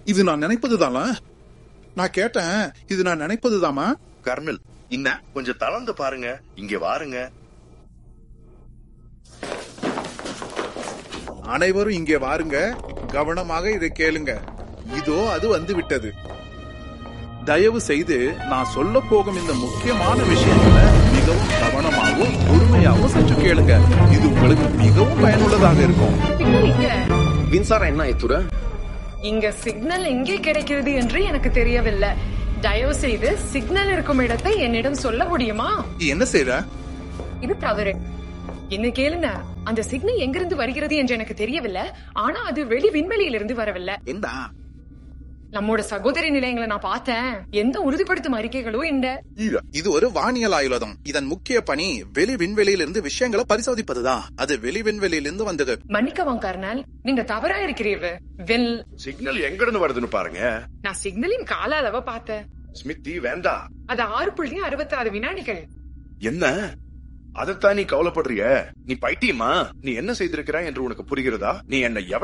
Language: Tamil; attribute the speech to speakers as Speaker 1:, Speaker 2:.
Speaker 1: இது நான் நினைப்பதுதானா நான் கேட்டேன் இது நான் நினைப்பதுதாமா
Speaker 2: கர்னல் என்ன கொஞ்சம் தளர்ந்து பாருங்க இங்க வாருங்க
Speaker 1: அனைவரும் இங்கே வாருங்க கவனமாக இதை கேளுங்க இதோ அது வந்து விட்டது தயவு செய்து நான் சொல்ல போகும் இந்த முக்கியமான விஷயங்களை மிகவும் கவனமாகவும் பொறுமையாகவும் சற்று கேளுங்க இது உங்களுக்கு மிகவும் பயனுள்ளதாக இருக்கும்
Speaker 3: சிக்னல் இங்க
Speaker 4: மின்சாரம் என்ன ஆயித்துற
Speaker 3: இங்க சிக்னல் எங்கே கிடைக்கிறது என்று எனக்கு தெரியவில்லை தயவு செய்து சிக்னல் இருக்கும் இடத்தை என்னிடம் சொல்ல முடியுமா
Speaker 1: நீ என்ன செய்யற
Speaker 3: இது தவறு என்ன கேளுங்க அந்த சிக்னல் எங்கிருந்து வருகிறது என்று எனக்கு தெரியவில்லை ஆனா அது வெளி விண்வெளியிலிருந்து வரவில்லை
Speaker 4: என்ன
Speaker 3: நம்மோட சகோதரி நிலையங்களை நான் பார்த்தேன் எந்த உறுதிப்படுத்தும் அறிக்கைகளும் இல்ல
Speaker 1: இது ஒரு வானியல் ஆயுதம் இதன் முக்கிய பணி வெளி விண்வெளியிலிருந்து விஷயங்களை பரிசோதிப்பதுதான் அது வெளி விண்வெளியிலிருந்து வந்தது
Speaker 3: மன்னிக்கவும் கர்னல் நீங்க தவறா இருக்கிறீர்கள் வெல்
Speaker 2: சிக்னல் எங்க இருந்து வருதுன்னு பாருங்க
Speaker 3: நான் சிக்னலின் கால அளவை பார்த்தேன்
Speaker 2: ஸ்மித்தி வேண்டாம்
Speaker 3: அது ஆறு புள்ளி அறுபத்தி ஆறு வினாடிகள்
Speaker 2: என்ன அதைத்தான் நீ கவலைப்படுறிய நீ பைத்தியமா நீ என்ன செய்திருக்கிறாய் என்று உனக்கு புரிகிறதா நீ என்னை